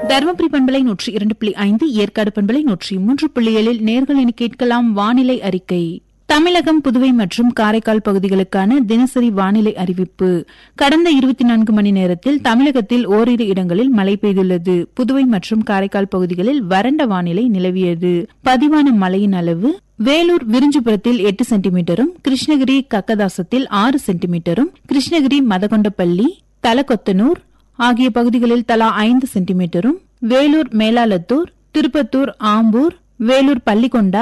தருமபுரி பண்பலை நூற்றி இரண்டு புள்ளி ஐந்து ஏற்காடு பண்பலை நூற்றி மூன்று புள்ளி ஏழில் நேர்களின் கேட்கலாம் வானிலை அறிக்கை தமிழகம் புதுவை மற்றும் காரைக்கால் பகுதிகளுக்கான தினசரி வானிலை அறிவிப்பு கடந்த இருபத்தி நான்கு மணி நேரத்தில் தமிழகத்தில் ஓரிரு இடங்களில் மழை பெய்துள்ளது புதுவை மற்றும் காரைக்கால் பகுதிகளில் வறண்ட வானிலை நிலவியது பதிவான மழையின் அளவு வேலூர் விரிஞ்சிபுரத்தில் எட்டு சென்டிமீட்டரும் கிருஷ்ணகிரி கக்கதாசத்தில் ஆறு சென்டிமீட்டரும் கிருஷ்ணகிரி மதகொண்டப்பள்ளி தலக்கொத்தனூர் ஆகிய பகுதிகளில் தலா ஐந்து சென்டிமீட்டரும் வேலூர் மேலாலத்தூர் திருப்பத்தூர் ஆம்பூர் வேலூர் பள்ளிகொண்டா